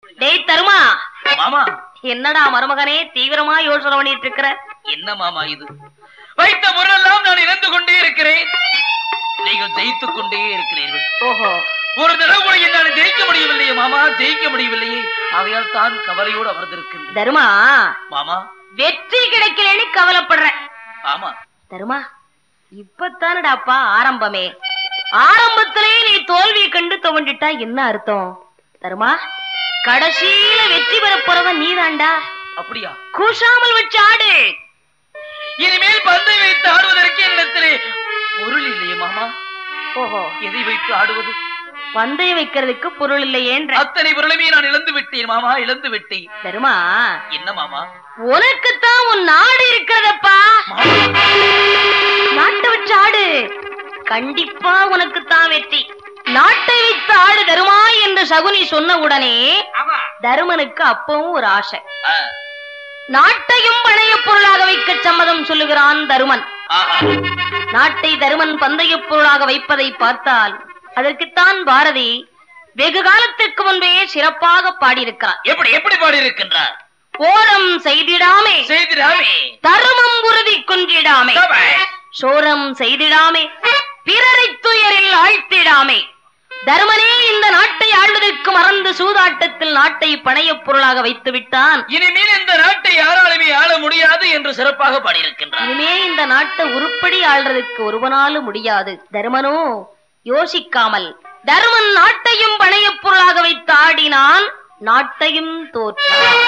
டேய் தருமா மாமா என்னடா மருமகனே தீவிரமா யோசனை பண்ணிட்டு இருக்கிற என்ன மாமா இது வைத்த முறையெல்லாம் நான் இழந்து கொண்டே இருக்கிறேன் நீங்கள் ஜெயித்துக் கொண்டே இருக்கிறீர்கள் ஓஹோ ஒரு தடவை கூட என்னால் ஜெயிக்க முடியவில்லையே மாமா ஜெயிக்க முடியவில்லையே ஆகையால் தான் கவலையோடு அமர்ந்திருக்கின்றேன் தருமா மாமா வெற்றி கிடைக்கலன்னு கவலைப்படுற ஆமா தருமா இப்பத்தானடாப்பா ஆரம்பமே ஆரம்பத்திலே நீ தோல்வியை கண்டு துவண்டிட்டா என்ன அர்த்தம் தருமா கடைசியில வெற்றி பெற போறவன் நீதாண்டா அப்படியா கூசாமல் வச்சு ஆடு இனிமேல் பந்தை வைத்து ஆடுவதற்கு என்னிடத்திலே பொருள் இல்லையே மாமா ஓஹோ எதை வைத்து ஆடுவது பந்தயம் வைக்கிறதுக்கு பொருள் இல்லையேன்ற அத்தனை பொருளுமே நான் இழந்து விட்டேன் மாமா இழந்து விட்டேன் தருமா என்ன மாமா உனக்குத்தான் உன் நாடு இருக்கிறதப்பா மாமா நாட்டை வச்சு ஆடு கண்டிப்பா உனக்குத்தான் வெற்றி நாட்டை வைத்து ஆடு தருமா என்று சகுனி சொன்ன உடனே ஆமா தருமனுக்கு அப்பவும் ஒரு ஆசை ஆ, நாட்டையும் பழைய பொருளாக வைக்க சம்மதம் சொல்லுகிறான் தருமன் ஆஹா. நாட்டை தருமன் பந்தய பொருளாக வைப்பதை பார்த்தால் அதற்குத்தான் பாரதி வெகு காலத்திற்கு முன்பே சிறப்பாக பாடியிருக்கிறார் எப்படி எப்படி பாடி இருக்கின்றார் ஓரம் செய்திடாமே செய்திடாமே தருமம் உறுதி குன்றிடாமே சோரம் செய்திடாமே பிறரை துயரில் ஆழ்த்திடாமே தருமனே இந்த நாட்டை ஆள்வதற்கு மறந்து சூதாட்டத்தில் நாட்டை பணையப் பொருளாக வைத்து விட்டான் இனிமேல் இந்த நாட்டை யாராலுமே ஆள முடியாது என்று சிறப்பாக பாடியிருக்கின்றார் இனிமே இந்த நாட்டை உருப்படி ஆள்றதுக்கு ஒருவனாலும் முடியாது தருமனோ யோசிக்காமல் தருமன் நாட்டையும் பணையப் பொருளாக வைத்து ஆடினான் நாட்டையும் தோற்றான்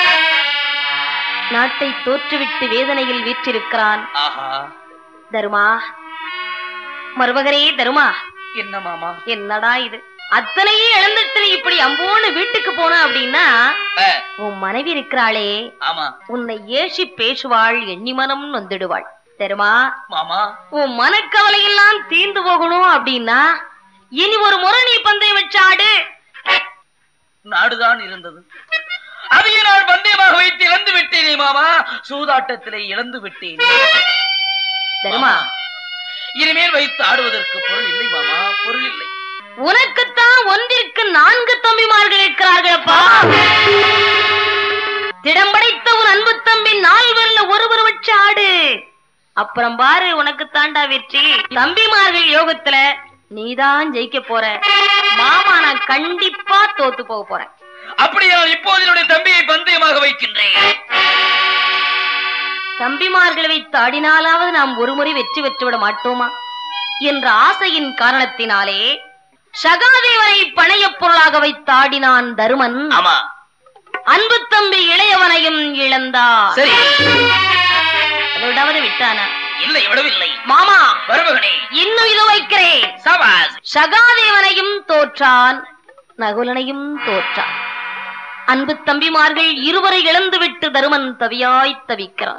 நாட்டை தோற்றுவிட்டு வேதனையில் வீற்றிருக்கிறான் ஆஹா தருமா மருமகரே தருமா என்ன மாமா என்னடா இது அத்தனையும் இழந்துட்டு நீ இப்படி அம்போன்னு வீட்டுக்கு போன அப்படின்னா ஆ, உன் மனைவி இருக்கிறாளே ஆமா உன்னை ஏசி பேசுவாள் எண்ணி மனம் நொந்துடுவாள் தெரியுமா மாமா உன் மனக்கவலையெல்லாம் தீர்ந்து போகணும் அப்படின்னா இனி ஒரு முறை நீ பந்தயம் வச்சாடு நாடுதான் இருந்தது அதையே நான் பந்தயமாக வைத்து இழந்து விட்டேனே மாமா சூதாட்டத்திலே இழந்து விட்டேன் தெரியுமா இனிமேல் வைத்து ஆடுவதற்கு பொருள் இல்லை மாமா பொருள் இல்லை உனக்குத்தான் ஒன்றிற்கு நான்கு தம்பிமார்கள் இருக்கிறார்களப்பா திடம்படைத்த உன் அன்பு தம்பி நால்வர்ல ஒருவர் வச்சு ஆடு அப்புறம் பாரு உனக்கு தாண்டா வெற்றி தம்பிமார்கள் யோகத்துல நீதான் ஜெயிக்க போற மாமா நான் கண்டிப்பா தோத்து போக போறேன் அப்படியா இப்போது என்னுடைய தம்பியை பந்தயமாக வைக்கின்றேன் தம்பிமார்களை வைத்து ஆடினாலாவது நாம் ஒருமுறை வெற்றி பெற்றுவிட மாட்டோமா என்ற ஆசையின் காரணத்தினாலே சகாதேவனை பணையப் பொருளாக வைத்து ஆடினான் தருமன் ஆமா அன்பு தம்பி இளையவனையும் இழந்தார் சரி அதோடாவது விட்டானா இல்லை விடவில்லை மாமா மருமகனே இன்னும் இது வைக்கிறேன் சபாஸ் சகாதேவனையும் தோற்றான் நகுலனையும் தோற்றான் அன்பு தம்பிமார்கள் இருவரை இழந்துவிட்டு தருமன் தவியாய் தவிக்கிறான்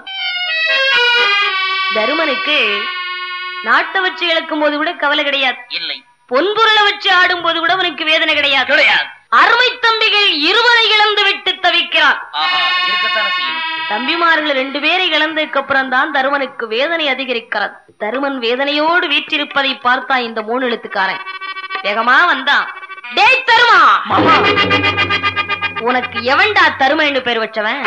தருமனுக்கு நாட்டை வச்சு இழக்கும் போது கூட கவலை கிடையாது இல்லை பொன்பொருளை வச்சு ஆடும் போது கூட அவனுக்கு வேதனை கிடையாது கிடையாது அருமை தம்பிகள் இருவரை இழந்து விட்டு தவிக்கிறான் ஆஹா இருக்கத்தானே செய்யும் தம்பிமார்கள் ரெண்டு பேரை இழந்ததுக்கு அப்புறம் தான் தருமனுக்கு வேதனை அதிகரிக்கிறது தருமன் வேதனையோடு வீற்றிருப்பதை பார்த்தா இந்த மூணு எழுத்துக்காரன் வேகமா வந்தான் டேய் தருமா மாமா உனக்கு எவன்டா தருமன்னு பேர் வச்சவன்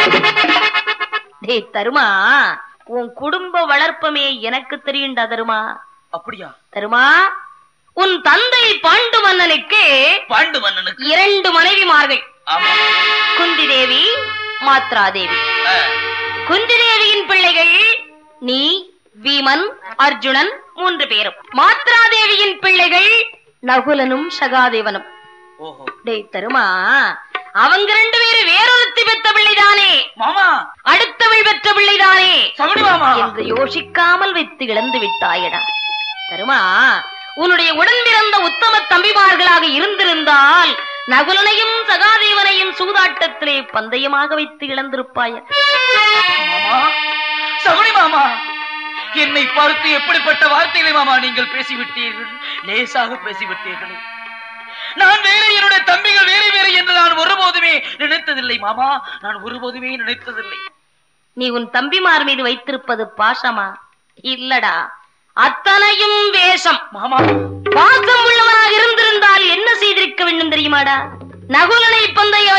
டேய் தருமா உன் குடும்ப வளர்ப்பமே எனக்கு தெரியும்டா தருமா அப்படியா தருமா உன் தந்தை பாண்டு மன்னனுக்கு பாண்டு மன்னனுக்கு இரண்டு மனைவிமார்கள் ஆமா குந்தி தேவி மாத்ரா தேவி ஆ, குந்தி தேவியின் பிள்ளைகள் நீ வீமன் அர்ஜுனன் மூன்று பேரும் மாத்ரா தேவியின் பிள்ளைகள் நகுலனும் சகாதேவனும் ஓஹோ டேய் தருமா அவங்க ரெண்டு பேரும் வேறொருத்தி பெற்ற பிள்ளைதானே மாமா அடுத்தவள் பெற்ற பிள்ளைதானே சகுனி மாமா என்று யோசிக்காமல் வைத்து இழந்து விட்டாயடா தருமா உன்னுடைய உடன் பிறந்த உத்தம தம்பிமார்களாக இருந்திருந்தால் நகுலனையும் சகாதேவனையும் சூதாட்டத்திலே பந்தயமாக வைத்து இழந்திருப்பாய மாமா சகுனி மாமா என்னை பார்த்து எப்படிப்பட்ட வார்த்தைகளை மாமா நீங்கள் பேசிவிட்டீர்கள் லேசாக பேசிவிட்டீர்களே நான் வேற என்னுடைய தம்பிகள் வேறு வேறு என்று நான் ஒருபோதுமே நினைத்ததில்லை மாமா நான் ஒருபோதுமே நினைத்ததில்லை நீ உன் தம்பிமார் மீது வைத்திருப்பது பாசமா இல்லடா அத்தனையும் வேஷம் மாமா பாசம் உள்ளவனாக இருந்திருந்தால் என்ன செய்திருக்க வேண்டும் தெரியுமாடா நகுலனை பந்தய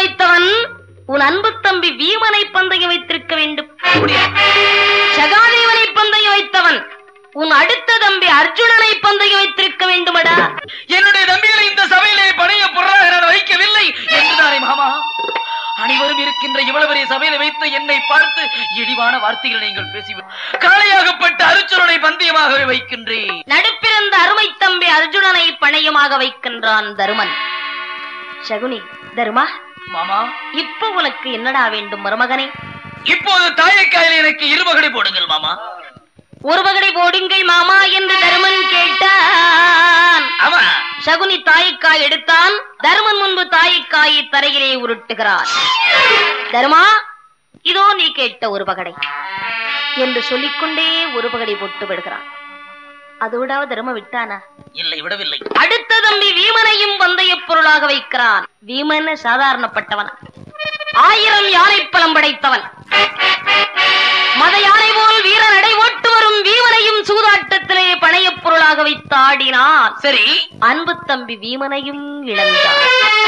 வைத்தவன் உன் அன்பு தம்பி வீமனை பந்தயம் வைத்திருக்க வேண்டும் அப்படியா? சகாதேவனை பந்தயம் வைத்தவன் உன் அடுத்த தம்பி அர்ஜுனனை பந்தயம் வைத்திருக்க வேண்டுமடா என்னுடைய தம்பிகளை இந்த சபையிலே பணைய பொருளாக நான் வைக்கவில்லை என்றுதானே மாமா அனைவரும் இருக்கின்ற இவ்வளவு பெரிய சபையில வைத்து என்னை பார்த்து இழிவான வார்த்தைகளை நீங்கள் பேசி காளையாகப்பட்ட அருச்சுரனை பந்தயமாகவே வைக்கின்றேன் நடுப்பிறந்த அருமை தம்பி அர்ஜுனனை பணயமாக வைக்கின்றான் தருமன் சகுனி தருமா மாமா இப்ப உனக்கு என்னடா வேண்டும் மருமகனே இப்போது தாயக்காயில் எனக்கு இருமகனை போடுங்கள் மாமா ஒரு பகடை போடுங்கள் மாமா என்று தருமன் கேட்டான் ஆமா சகுனி தாய்க்காய் எடுத்தான் தருமன் முன்பு தாய்க்காயை தரையிலே உருட்டுகிறான் தருமா இதோ நீ கேட்ட ஒரு பகடை என்று சொல்லிக்கொண்டே ஒரு பகடை போட்டு விடுகிறான் அதோடாவது தரும விட்டானா இல்லை விடவில்லை அடுத்த தம்பி வீமனையும் பந்தய பொருளாக வைக்கிறான் வீமன் சாதாரணப்பட்டவன் ஆயிரம் யானைப்பலம் படைத்தவன் மத யானை போல் வீர நடை ஓட்டு வரும் வீமனையும் சூதாட்டத்திலே பணையப் பொருளாக வைத்து ஆடினான் சரி அன்பு தம்பி வீமனையும் இழந்தார்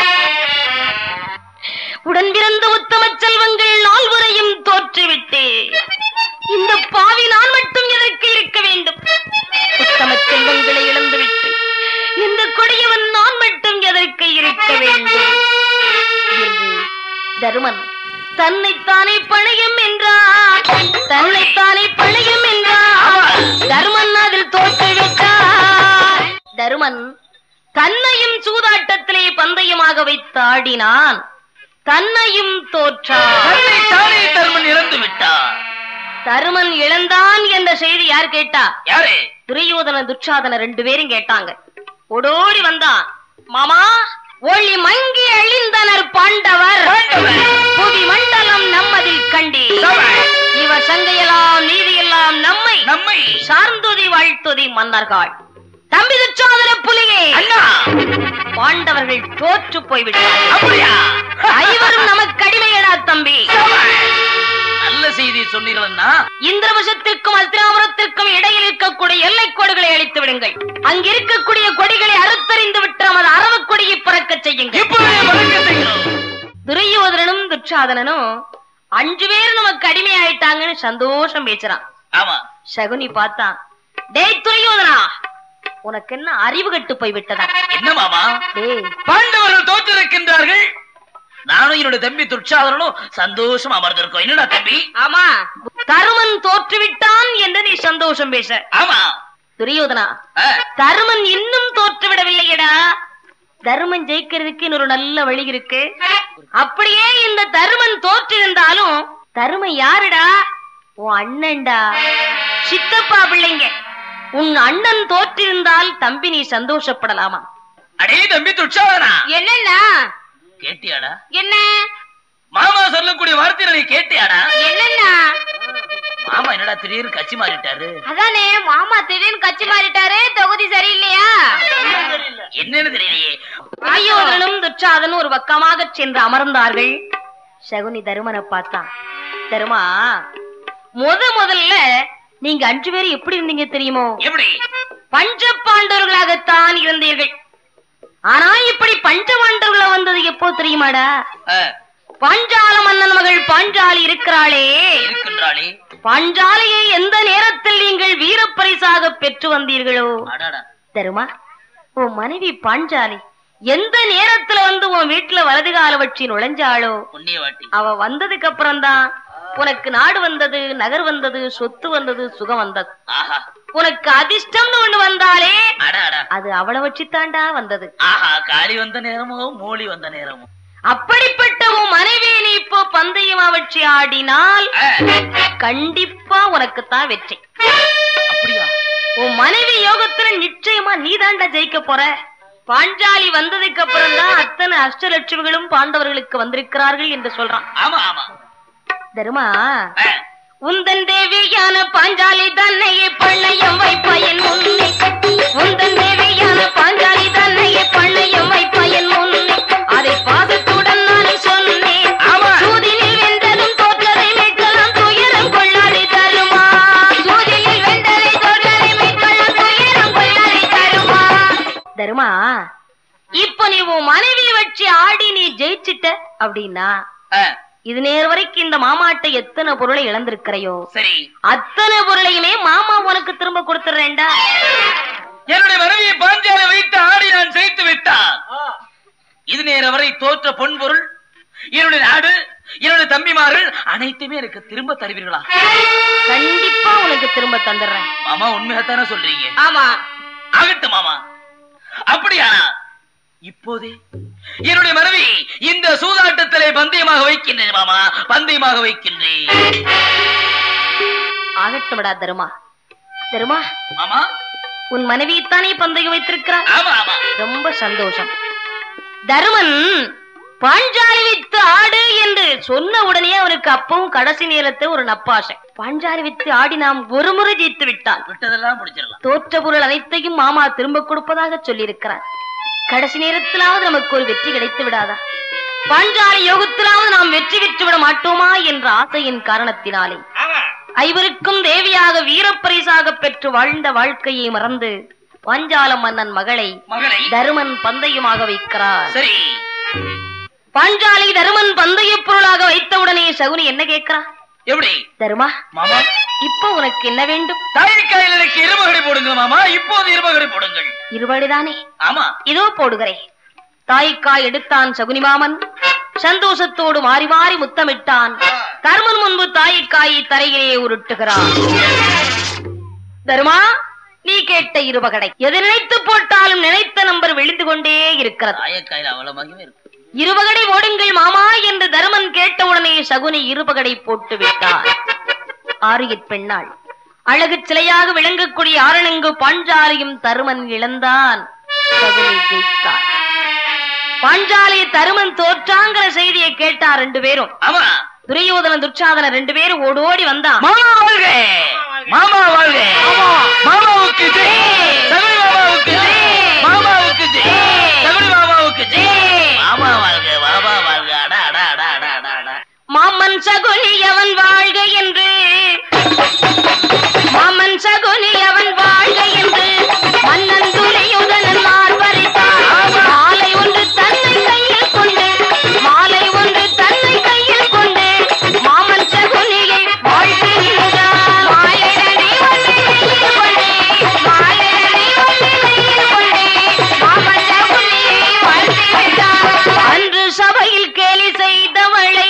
உடன் பிறந்த உத்தம செல்வங்கள் நால்வரையும் தோற்றுவிட்டு இந்த பாவி நான் மட்டும் எதற்கு இருக்க வேண்டும் உத்தம செல்வங்களை இழந்துவிட்டு இந்த கொடியவன் நான் மட்டும் எதற்கு இருக்க வேண்டும் என்று தருமன் தன்னைத்தானே பணையம் என்றார் தன்னைத்தானே பணையம் என்றார் தருமன் அதில் தோற்றுவிட்டார் தருமன் தன்னையும் சூதாட்டத்திலே பந்தயமாக வைத்து ஆடினான் தன்னையும் தோற்றான் தன்னை தானே தர்மன் இறந்து விட்டார் தருமன் இழந்தான் என்ற செய்தி யார் கேட்டா யாரே துரியோதன துச்சாதன ரெண்டு பேரும் கேட்டாங்க ஓடோடி வந்தான் மாமா ஒளி மங்கி அழிந்தனர் பாண்டவர் பாண்டவர். புவி மண்டலம் நம்மதில் கண்டே சபை. இவர் சங்கையெல்லாம் நீதியெல்லாம் நம்மை நம்மை சார்ந்துதி வாழ்த்துதி மன்னர்கள் தம்பி துச்சாதன புலியே அண்ணா பாண்டவர்கள் தோற்று போய்விட்டார்கள் அப்படியா ஐவரும் நமக்கு அடிமையடா தம்பி நல்ல செய்தி சொன்னீர்கள்னா இந்திரவசத்திற்கும் அஸ்திராபுரத்திற்கும் இடையில் இருக்கக்கூடிய எல்லை கோடுகளை அழித்து விடுங்கள் அங்க இருக்கக்கூடிய கொடிகளை அறுத்தறிந்து விட்டு நமது அரவ கொடியை பறக்கச் செய்யுங்கள் இப்பொழுதே வணக்க செய்கிறோம் துரியோதனனும் துச்சாதனனும் அஞ்சு பேர் நமக்கு அடிமை ஆயிட்டாங்கன்னு சந்தோஷம் பேசுறான் ஆமா சகுனி பார்த்தான் டேய் துரியோதனா உனக்கு என்ன அறிவு கட்டு போய் விட்டதா என்ன மாமா டேய் பாண்டவர்கள் தோற்றிருக்கின்றார்கள் நானும் என்னோட தம்பி துர்ச்சாதனும் சந்தோஷம் அமர்ந்திருக்கோம் என்னடா தம்பி ஆமா தருமன் தோற்றுவிட்டான் என்று நீ சந்தோஷம் பேச ஆமா துரியோதனா ஆ, தருமன் இன்னும் தோற்று விடவில்லையடா தருமன் ஜெயிக்கிறதுக்கு இன்னொரு நல்ல வழி இருக்கு அப்படியே இந்த தருமன் தோற்றிருந்தாலும் தருமன் யாருடா உன் அண்ணன்டா சித்தப்பா பிள்ளைங்க உன் அண்ணன் தோற்றிருந்தால் தம்பி நீ சந்தோஷப்படலாமா அடே தம்பி துர்ச்சாதனா என்னன்னா கேட்டியாடா என்ன மாமா சொல்லக்கூடிய வார்த்தைகளை நீ கேட்டியாடா என்னன்னா மாமா என்னடா திடீர்னு கட்சி மாறிட்டாரு அதானே மாமா திடீர்னு கட்சி மாறிட்டாரு தொகுதி சரியில்லையா என்னன்னு தெரியலையே துரியோதனனும் துச்சாதனும் ஒரு பக்கமாக சென்று அமர்ந்தார்கள் சகுனி தருமனை பார்த்தான் தருமா முத முதல்ல நீங்க அஞ்சு பேர் எப்படி இருந்தீங்க தெரியுமோ எப்படி பஞ்ச பாண்டவர்களாகத்தான் இருந்தீர்கள் ஆனா இப்படி பஞ்ச பாண்டவர்களா வந்தது எப்போ தெரியுமாடா ஆ, பாஞ்சால மன்னன் மகள் பாஞ்சாலி இருக்கிறாளே இருக்கின்றாளே பாஞ்சாலியை எந்த நேரத்தில் நீங்கள் வீரப்பரிசாக பெற்று வந்தீர்களோ அடாடா தருமா உன் மனைவி பாஞ்சாலி எந்த நேரத்துல வந்து உன் வீட்டுல வலது கால வச்சு நுழைஞ்சாளோ புண்ணிய வாட்டி அவ வந்ததுக்கு அப்புறம் தான் உனக்கு நாடு வந்தது நகர் வந்தது சொத்து வந்தது சுகம் வந்தது ஆஹா உனக்கு அதிர்ஷ்டம்னு ஒண்ணு வந்தாலே அடா அடா அது அவளை வச்சுத்தாண்டா வந்தது ஆஹா காளி வந்த நேரமோ மோளி வந்த நேரமோ அப்படிப்பட்ட உன் மனைவியை நீ இப்போ பந்தயமா வச்சு ஆடினால் ஆ, கண்டிப்பா உனக்குத்தான் வெற்றி அப்படியா உன் மனைவி யோகத்துல நிச்சயமா நீதாண்டா ஜெயிக்க போற பாஞ்சாலி வந்ததுக்கு அப்புறம் தான் அத்தனை அஷ்டலட்சுமிகளும் பாண்டவர்களுக்கு வந்திருக்கிறார்கள் என்று சொல்றான் ஆமா ஆமா தருமா ஆ, உந்தன் தேவியான பாஞ்சாலி தன்னையே பண்ணையம் வைப்பயன் முன்னே உந்தன் தேவியான பாஞ்சாலி தன்னையே பண்ணையம் வைப்பயன் முன்னே அதை பாசத்துடன் நான் சொன்னேன் ஆமா. சூதினில் வென்றதும் தோற்றதை மீட்கலாம் துயரம் கொள்ளாதே தருமா சூதினில் வென்றதை தோற்றதை மீட்கலாம் துயரம் கொள்ளாதே தருமா தருமா இப்ப நீ உன் மனைவி வச்சு ஆடி நீ ஜெயிச்சு ஜெயிச்சிட்ட அப்படின்னா ஆ, இது நேர் வரைக்கும் இந்த மாமாட்ட எத்தனை பொருளை இழந்திருக்கிறையோ சரி அத்தனை பொருளையுமே மாமா உனக்கு திரும்ப கொடுத்துறேன்டா என்னுடைய மனைவியை பாஞ்சாலை வைத்து ஆடி நான் ஜெயித்து விட்டான் இது நேர வரை தோற்ற பொன்பொருள் என்னுடைய நாடு என்னுடைய தம்பிமார்கள் அனைத்துமே எனக்கு திரும்ப தருவீர்களா கண்டிப்பா உனக்கு திரும்ப தந்துடுறேன் மாமா உண்மையாத்தானே சொல்றீங்க ஆமா ஆகட்டும் மாமா அப்படியா இப்போதே என்னுடைய மனைவி இந்த சூதாட்டத்திலே பந்தயமாக வைக்கின்றேன் மாமா பந்தயமாக வைக்கின்றேன் ஆகட்டும் விடா தருமா தருமா மாமா உன் மனைவியைத்தானே பந்தயம் வைத்திருக்கிறார் ஆமா ஆமா ரொம்ப சந்தோஷம் தருமன் பாஞ்சாலி வித்து ஆடு என்று சொன்ன உடனே அவனுக்கு அப்பவும் கடைசி நேரத்தில் ஒரு நப்பாசை பாஞ்சாலி வித்து ஆடி நாம் ஒரு முறை ஜெயித்து விட்டால் விட்டதெல்லாம் முடிச்சிடலாம் தோற்ற பொருள் அனைத்தையும் மாமா திரும்ப கொடுப்பதாக சொல்லியிருக்கிறார் கடைசி நேரத்திலாவது நமக்கு ஒரு வெற்றி கிடைத்து விடாதா பாஞ்சாலி யோகத்திலாவது நாம் வெற்றி பெற்று விட மாட்டோமா என்ற ஆசையின் காரணத்தினாலே ஐவருக்கும் தேவியாக வீரப்பரிசாக பெற்று வாழ்ந்த வாழ்க்கையை மறந்து பாஞ்சால மன்னன் மகளை மகளை தருமன் பந்தயமாக வைக்கிறார் சரி பாஞ்சாலி தருமன் பந்தய பொருளாக வைத்தவுடனே சகுனி என்ன கேட்கிறா எப்படி தருமா மாமா இப்ப உனக்கு என்ன வேண்டும் தாய்க்காயில் எனக்கு இருமகடை போடுங்க மாமா இப்போது இருமகடை போடுங்கள் இருவழிதானே ஆமா இதோ போடுகிறேன் தாய்க்காய் எடுத்தான் சகுனி மாமன் சந்தோஷத்தோடு மாறி மாறி முத்தமிட்டான் தருமன் முன்பு தாய்க்காயை தரையிலே உருட்டுகிறான் தருமா நீ கேட்ட இருவகடை எது நினைத்து போட்டாலும் நினைத்த நம்பர் விழுந்து கொண்டே இருக்கிறது தாயக்காயில் அவ்வளவு மகிமை இருக்கு இருபகடை ஓடுங்கள் மாமா என்று தருமன் கேட்டவுடனே சகுனி இருபகடை போட்டு விட்டார் ஆரியற் பெண்ணாள் அழகு சிலையாக விளங்கக்கூடிய ஆரணங்கு பாஞ்சாலியும் தருமன் இழந்தான் சகுனி ஜெயித்தார் பாஞ்சாலி தருமன் தோற்றாங்கிற செய்தியை கேட்டார் ரெண்டு பேரும் ஆமா துரியோதன துச்சாதன ரெண்டு பேரும் ஓடோடி வந்தான் மாமா வாழ்க மாமா வாழ்க மாமாவுக்கு ஜெய் சகுனி மாமாவுக்கு ஜெய் மாமாவுக்கு ஜெய் சகுனி மாமாவுக்கு ஜெய் மாமா வாழ்க மாமா வாழ்க அடா அடா அடா அடா அடா அடா மாமன் சகுனி அவன் வாழ்க என்று மாமன் சகுனி அவன் வாழ்க என்று மன்னன் துணையுடன் மார்பரித்தான் மாலை ஒன்று தன்னை கையில் கொண்டு மாலை ஒன்று தன்னை கையில் கொண்டு மாமன் சகுனியை வாழ்த்துகின்றான் மாலையடி வள்ளியில் கொண்டே மாலையடி வள்ளியில் கொண்டே மாமன் சகுனியை வாழ்த்துகின்றான் அன்று சபையில் கேலி செய்தவளை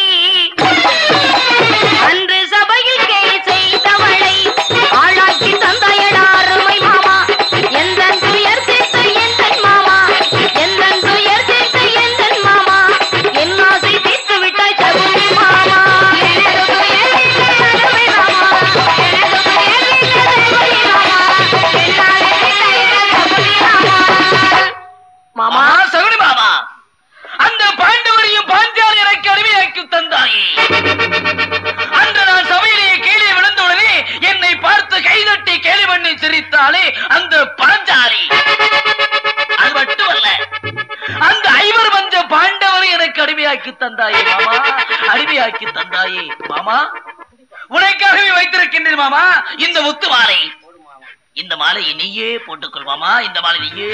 அன்று சபையில் கேலி செய்தவளை ஆளாக்கி தந்தையடா அருமை மாமா எந்த துயர் தீர்த்த எந்தன் மாமா எந்த துயர் தீர்த்த எந்தன் மாமா என் ஆசை தீர்த்து விட்டாய் சகுனி மாமா எனது துயர் தீர்த்த அருமை மாமா எனது துயர் தீர்த்த சகுனி மாமா என்னாலே தீர்த்த சகுனி மாமா மாமா மாமா சகுனி மாமா அந்த பாண்டவரையும் பாஞ்சாலி எனக்கு அடிமையாக்கி தந்தாயே அன்று நான் சபையிலேயே கீழே விழுந்தவுடனே என்னை பார்த்து கைதட்டி கேலி பண்ணி சிரித்தாலே அந்த பாஞ்சாலி அது மட்டுமல்ல அந்த ஐவர் வந்த பாண்டவரை எனக்கு அடிமையாக்கி தந்தாயே மாமா அடிமையாக்கி தந்தாயே மாமா உனக்காகவே வைத்திருக்கின்றேன் மாமா இந்த முத்து மாலை இந்த மாலையை நீயே போட்டுக்கொள் மாமா இந்த மாலை நீயே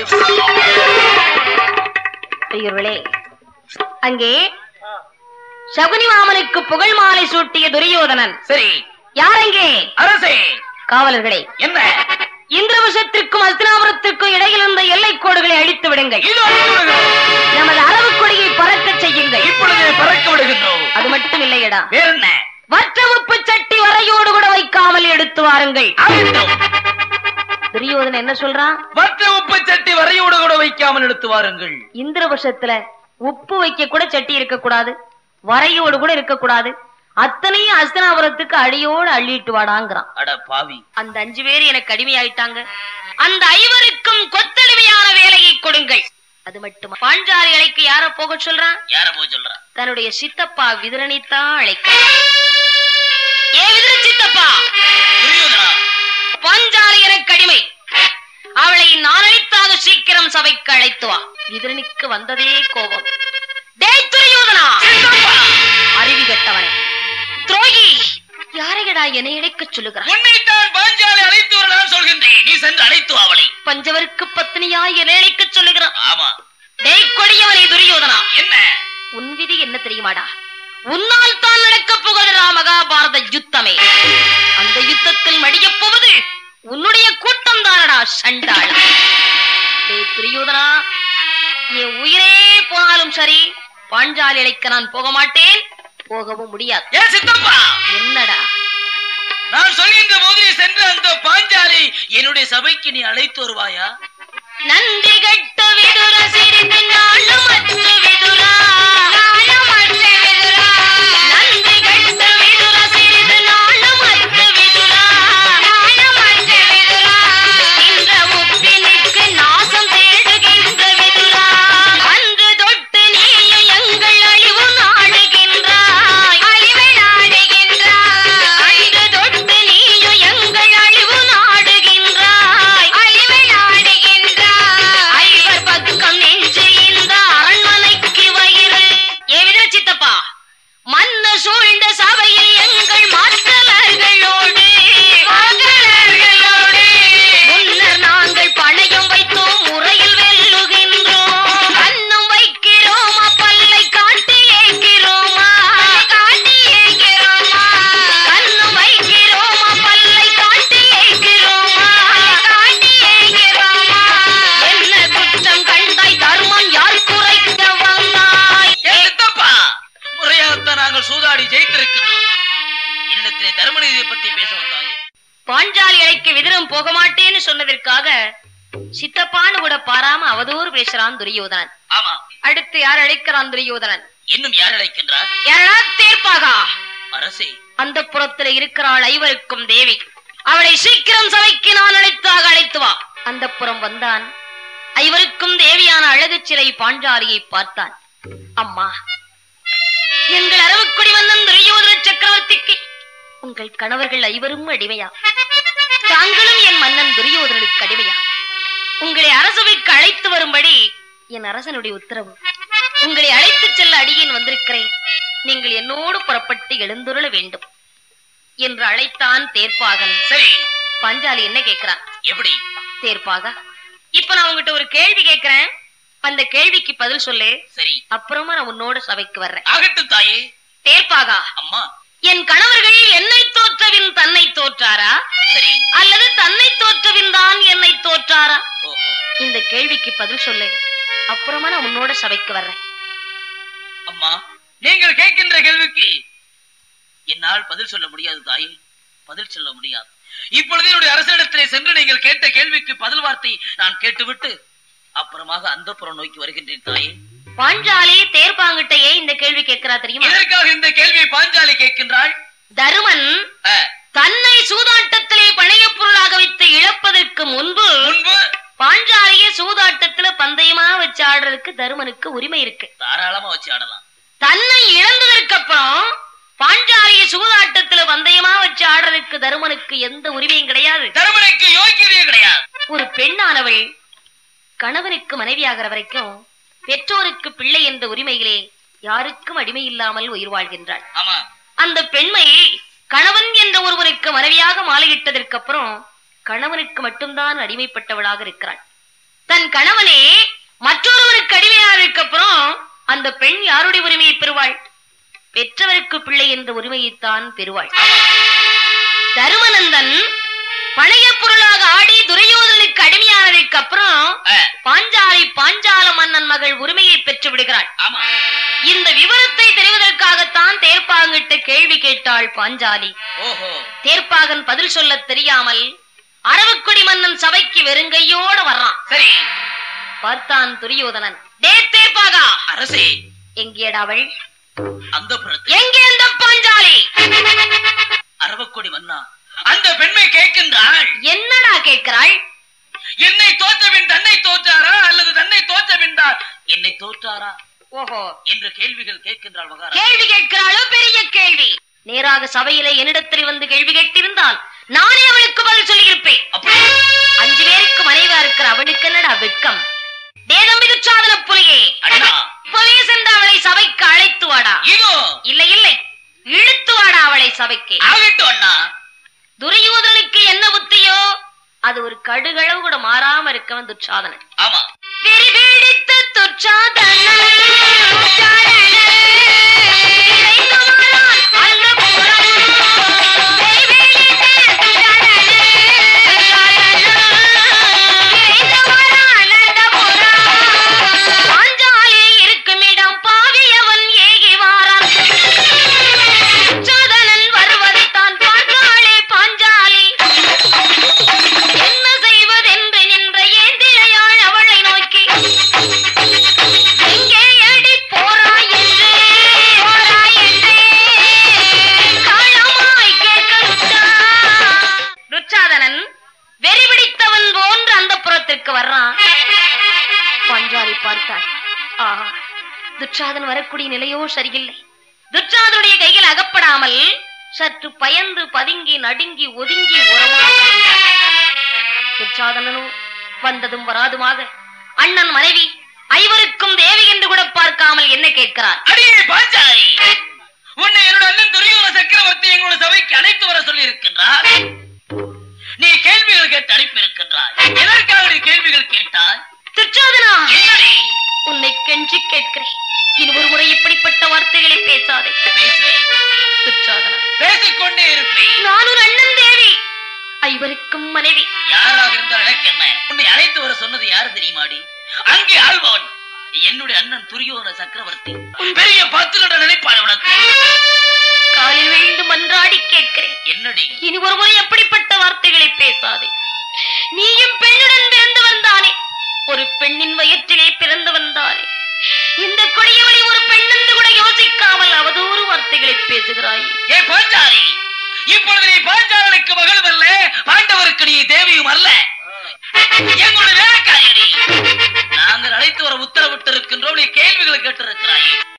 பெரியவர்களே அங்கே சகுனி மாமனுக்கு புகழ் மாலை சூட்டிய துரியோதனன் சரி யார் அங்கே அரசே காவலர்களே என்ன இந்திரவசத்திற்கும் அஸ்தினாபுரத்திற்கும் இடையில் இருந்த எல்லை கோடுகளை அழித்து விடுங்கள் இது அழித்து விடுகிறோம். நமது அளவு கொடியை பறக்கச் செய்யுங்கள் இப்பொழுது பறக்க விடுகின்றோம் அது மட்டும் இல்லையடா வேற என்ன வற்ற உப்பு சட்டி வரையோடு கூட வைக்காமல் எடுத்து வாருங்கள் ஆகட்டும். துரியோதனன் என்ன சொல்றான் மற்ற உப்பு சட்டி வரையோடு கூட வைக்காமல் எடுத்து வாருங்கள் இந்திரவசத்துல உப்பு வைக்க கூட சட்டி இருக்கக்கூடாது வரையோடு கூட இருக்கக்கூடாது அத்தனையும் அஸ்தினாபுரத்துக்கு அடியோடு அள்ளிட்டு வாடாங்கிறான் அட பாவி அந்த அஞ்சு பேர் எனக்கு அடிமையாயிட்டாங்க அந்த ஐவருக்கும் கொத்தடிமையான வேலையை கொடுங்கள் அது மட்டுமா பாஞ்சாலி அழைக்க யார போக சொல்றான் யார போய் சொல்ற தன்னுடைய சித்தப்பா விதிரணித்தான் அழைக்க ஏ விதிர சித்தப்பா துரியோதனா பாஞ்சாலி எனக்கு அடிமை அவளை நான் அழைத்தாக சீக்கிரம் சபைக்கு அழைத்து வா விதிரணிக்கு வந்ததே கோபம் டேய் துரியோதனா அறிவி கெட்டவனே துரோகி யாரையடா என்னை இழைக்கச் சொல்லுகிறான் உன்னைத்தான் பாஞ்சாலை அழைத்து வர நான் சொல்கின்றேன் நீ சென்று அழைத்து வா அவளை பஞ்சவருக்கு பத்னியாய் என்னை இழைக்கச் சொல்லுகிறான் ஆமா டேய் கொடியவனே துரியோதனா என்ன உன் விதி என்ன தெரியுமாடா உன்னால் தான் நடக்கப் போகிறதா மகாபாரத யுத்தமே அந்த யுத்தத்தில் மடியப் போவது உன்னுடைய கூட்டம் தானடா சண்டாள் டேய் துரியோதனா என் உயிரே போனாலும் சரி பாஞ்சாலி அழைக்க நான் போக மாட்டேன் போகவும் முடியாது ஏன் சித்தப்பா என்னடா நான் சொல்கின்ற போது நீ சென்ற அந்த பாஞ்சாலி என்னுடைய சபைக்கு நீ அழைத்து வருவாயா நன்றி கட்ட விதுர சிறிது நாளும் அற்ற விதுரா நன்றி கட்ட விதுர சிறிது நாளும் அற்ற விதுரா இன்ற உப்பினுக்கு நாசம் தேடுகின்ற விதுரா அன்று தொட்டு நீயும் எங்கள் அழிவு நாடுகின்றாய் அழிவு நாடுகின்றாய் அன்று தொட்டு நீயும் எங்கள் அழிவு நாடுகின்றாய் அழிவு நாடுகின்றாய் ஐவர் பக்கம் நெஞ்சு இந்த அரண்மனைக்கு வயிறு ஏ விதுர சித்தப்பா மன்ன சூழ்ந்த சபையில் எங்கள் மாற்றலர்களோடு முன்னர் நாங்கள் பணயம் வைத்தோம் முறையில் வெல்லுகின்றோம் கண்ணும் வைக்கிறோமா பல்லை காட்டி ஏற்கிறோமா காட்டி ஏற்கிறோமா கண்ணும் வைக்கிறோமா பல்லை காட்டி ஏற்கிறோமா காட்டி ஏற்கிறோமா என்ன குற்றம் கண்டாய் தர்மம் யார் குறைக்க வந்தாய் ஏன் சித்தப்பா முறையாகத்தான் நாங்கள் சூதாடி ஜெயித்திருக்கின்றோம் என்னிடத்திலே தர்மநீதியை பத்தி பேச வந்தாய் பாஞ்சாலி அழைக்க விதிரம் போக மாட்டேன்னு சொன்னதற்காக சித்தப்பான்னு கூட பாராம அவதூறு பேசுறான் துரியோதனன் ஆமா அடுத்து யார் அழைக்கிறான் துரியோதனன் இன்னும் யார் அழைக்கின்றார் யாரா தேர்ப்பாகா அரசே அந்த புறத்துல இருக்கிறாள் ஐவருக்கும் தேவி அவளை சீக்கிரம் சபைக்கு நான் அழைத்தாக அழைத்து வா அந்த புறம் வந்தான் ஐவருக்கும் தேவியான அழகு சிலை பாஞ்சாலியை பார்த்தான் அம்மா எங்கள் அரவுக்குடி வந்தன் துரியோதன சக்கரவர்த்திக்கு உங்கள் கணவர்கள் ஐவரும் அடிமையா தாங்களும் என் மன்னன் துரியோதனனுக்கு அடிமையா உங்களை அரசவைக்கு அழைத்து வரும்படி என் அரசனுடைய உத்தரவு உங்களை அழைத்துச் செல்ல அடியேன் வந்திருக்கிறேன் நீங்கள் என்னோடு புறப்பட்டு எழுந்துருள வேண்டும் என்று அழைத்தான் தேர்ப்பாகன் சரி பஞ்சாலி என்ன கேக்குறான் எப்படி தேர்ப்பாக இப்ப நான் உங்ககிட்ட ஒரு கேள்வி கேக்குறேன் அந்த கேள்விக்கு பதில் சொல்லு சரி அப்புறமா நான் உன்னோட சபைக்கு வர்றேன் ஆகட்டும் தாயே தேர்ப்பாகா அம்மா என் கணவர்கள் என்னை தோற்றவின் தன்னை தோற்றாரா சரி அல்லது தன்னை தோற்றவின் தான் என்னை தோற்றாரா ஓஹோ இந்த கேள்விக்கு பதில் சொல்லு அப்புறமா நான் உன்னோட சபைக்கு வர்றேன் அம்மா நீங்கள் கேட்கின்ற கேள்விக்கு என்னால் பதில் சொல்ல முடியாது தாயே பதில் சொல்ல முடியாது இப்பொழுது என்னுடைய அரசனிடத்திலே சென்று நீங்கள் கேட்ட கேள்விக்கு பதில் வார்த்தை நான் கேட்டுவிட்டு அப்புறமாக அந்த நோக்கி வருகின்றேன் தாயே பாஞ்சாலி தேர்ப்பாங்கிட்டயே இந்த கேள்வி கேட்கிறா தெரியுமா எதற்காக இந்த கேள்வியை பாஞ்சாலி கேட்கின்றாள் தருமன் ஆ, தன்னை சூதாட்டத்திலே பணையப் பொருளாக வைத்து இழப்பதற்கு முன்பு முன்பு பாஞ்சாலிய சூதாட்டத்துல பந்தயமா வச்சு ஆடுறதுக்கு தருமனுக்கு உரிமை இருக்கு தாராளமா வச்சு ஆடலாம் தன்னை இழந்ததற்கு அப்புறம் பாஞ்சாலிய சூதாட்டத்துல பந்தயமா வச்சு ஆடுறதுக்கு தருமனுக்கு எந்த உரிமையும் கிடையாது தருமனுக்கு யோக்கியதே கிடையாது ஒரு பெண்ணானவள் கணவனுக்கு மனைவியாகிற வரைக்கும் பெற்றோருக்கு பிள்ளை என்ற உரிமையிலே யாருக்கும் அடிமை இல்லாமல் உயிர் வாழ்கின்றாள் ஆமா அந்த பெண்மை கணவன் என்ற ஒருவருக்கு மனைவியாக மாலையிட்டதற்கு அப்புறம் கணவனுக்கு மட்டும்தான் அடிமைப்பட்டவளாக இருக்கிறாள் தன் கணவனே மற்றொருவருக்கு அடிமையானதுக்கு அப்புறம் அந்த பெண் யாருடைய உரிமையை பெறுவாள் பெற்றவருக்கு பிள்ளை என்ற உரிமையைத்தான் பெறுவாள் தருமநந்தன் பழைய பொருளாக ஆடி துரியோதனுக்கு அடிமையானதுக்கு அப்புறம் ஆ, பாஞ்சாலி பாஞ்சால மன்னன் மகள் உரிமையை பெற்று விடுகிறாள் ஆமா இந்த விவரத்தை தெரிவதற்காகத்தான் தேர்ப்பாங்கிட்ட கேள்வி கேட்டாள் பாஞ்சாலி ஓஹோ தேர்ப்பாகன் பதில் சொல்லத் தெரியாமல் அரவக்குடி மன்னன் சபைக்கு வெறுங்கையோட வர்றான் சரி பார்த்தான் துரியோதனன் டே தேர்ப்பாகா அரசே எங்கேடா அவள் அந்த புறத்தில் எங்கே அந்த பாஞ்சாலி அரவக்கொடி மன்னா அந்த பெண்மை கேட்கின்றாள் என்னடா கேட்கிறாள் என்னை தோற்றபின் தன்னை தோற்றாரா அல்லது தன்னை தோற்றபின் தான் என்னை தோற்றாரா ஓஹோ என்ற கேள்விகள் கேட்கின்றாள் மகாராஜா கேள்வி கேட்கிறாளோ பெரிய கேள்வி நேராக சபையிலே என்னிடத்தில் வந்து கேள்வி கேட்டிருந்தால் நானே அவளுக்கு பதில் சொல்லியிருப்பேன் அப்படி அஞ்சு பேருக்கு மனைவா இருக்கிற அவனுக்கு என்னடா வெட்கம் தேதம்பி துச்சாதன புலியே அண்ணா இப்பவே சென்று அவளை சபைக்கு அழைத்து வாடா இதோ இல்லை இல்லை இழுத்து வாடா அவளை சபைக்கு ஆகட்டும் அண்ணா துரியோதனுக்கு என்ன புத்தியோ அது ஒரு கடுகளவு கூட மாறாம இருக்கவன் துச்சாதனன் ஆமா வெறிபிடித்த துச்சாதனன் உச்சாரணன் இறைந்துவாரான் அந்தப்புறம். வெறிபிடித்த துச்சாதனன் உச்சாரணன் இறைந்துவாரான் அந்தப்புறம். பாஞ்சாலி இருக்குமிடம் பாவியவன் ஏகி வாரான் துச்சாதனன் வருவதைத்தான் பார்த்தாளே பாஞ்சாலி என்ன செய்வதென்று நின்ற ஏந்திரையாள் அவளை நோக்கி எங்கே அடி போறாய் என்று போறாய் என்று காலமாய் கேட்க துச்சாதனன் வெறி பிடித்தவன் போன்று அந்த புறத்திற்கு வர்றான் பாஞ்சாலி பார்த்தாள் ஆஹா துச்சாதன் வரக்கூடிய நிலையோ சரியில்லை துச்சாதனுடைய கையில் அகப்படாமல் சற்று பயந்து பதுங்கி நடுங்கி ஒதுங்கி ஓரமாக நின்றாள். துச்சாதனனோ வந்ததும் வராதுமாக அண்ணன் மனைவி ஐவருக்கும் தேவி என்று கூட பார்க்காமல் என்ன கேட்கிறார் அடியே பாஞ்சாலி உன்னை என்னோட அண்ணன் துரியோன சக்கரவர்த்தி எங்களோட சபைக்கு அழைத்து வர சொல்லி இருக்கின்றார் நீ கேள்விகள் கேட்டு அனுப்பியிருக்கின்றாய் எதற்காக நீ கேள்விகள் கேட்டாய் துச்சாதனா என்னடி உன்னை கெஞ்சி கேட்கிறேன் இனி ஒரு முறை இப்படிப்பட்ட வார்த்தைகளை பேசாதே பேசுவேன் துச்சாதனா பேசிக்கொண்டே இருப்பேன் நான் ஒரு அண்ணன் தேவி ஐவருக்கும் மனைவி யாராக இருந்தால் எனக்கு என்ன உன்னை அழைத்து வர சொன்னது யாரு தெரியுமாடி அங்கே ஆள்பவன் என்னுடைய அண்ணன் துரியோன சக்கரவர்த்தி பெரிய பத்து நட நினைப்பாள் உனக்கு காலில் விழுந்து மன்றாடி கேட்கிறேன் என்னடி இனி ஒரு முறை எப்படிப்பட்ட வார்த்தைகளை பேசாதே நீயும் பெண்ணுடன் பிறந்தவன் தானே ஒரு பெண்ணின் வயிற்றிலே பிறந்தவன் தானே இந்த கொடியவளை ஒரு பெண் என்று கூட யோசிக்காமல் அவதூறு வார்த்தைகளை பேசுகிறாய் ஏ பாஞ்சாலி இப்பொழுது நீ பாஞ்சாலனுக்கு மகளும் அல்ல பாண்டவருக்கு நீ தேவியும் அல்ல எங்களுடைய வேலைக்காரியடி நாங்கள் அழைத்து வர உத்தரவிட்டிருக்கின்றோம் நீ கேள்விகளை கேட்டிருக்கிறாயே